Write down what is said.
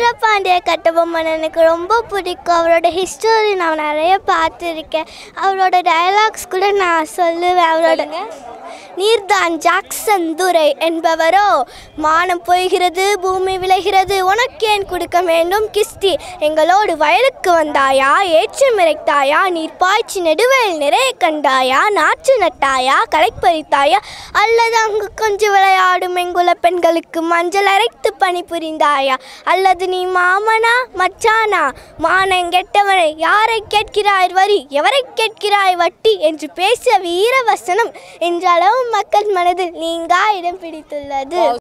வீரபாண்டிய கட்டபொம்மன் எனக்கு ரொம்ப பிடிக்கும் அவரோட ஹிஸ்டரி நான் நிறைய பார்த்துருக்கேன் அவரோட டயலாக்ஸ் கூட நான் சொல்லுவேன் அவரோட நீர்தான் ஜாக்சன் துரை என்பவரோ மானம் போய்கிறது பூமி விளைகிறது உனக்கேன் கொடுக்க வேண்டும் கிஸ்தி எங்களோடு வயலுக்கு வந்தாயா ஏற்று மிரைத்தாயா நீர் பாய்ச்சி நெடுவேல் நிறைய கண்டாயா நாற்று நட்டாயா களை பறித்தாயா அல்லது அங்கு கொஞ்சம் விளையாடும் எங்குல பெண்களுக்கு மஞ்சள் அரைத்து பணி புரிந்தாயா அல்லது நீ மாமனா மச்சானா மானம் கெட்டவனை யாரை கேட்கிறாய் வரி எவரை கேட்கிறாய் வட்டி என்று பேசிய வீரவசனம் என்றளவு மக்கள் மனதில் நீங்கா இடம் பிடித்துள்ளது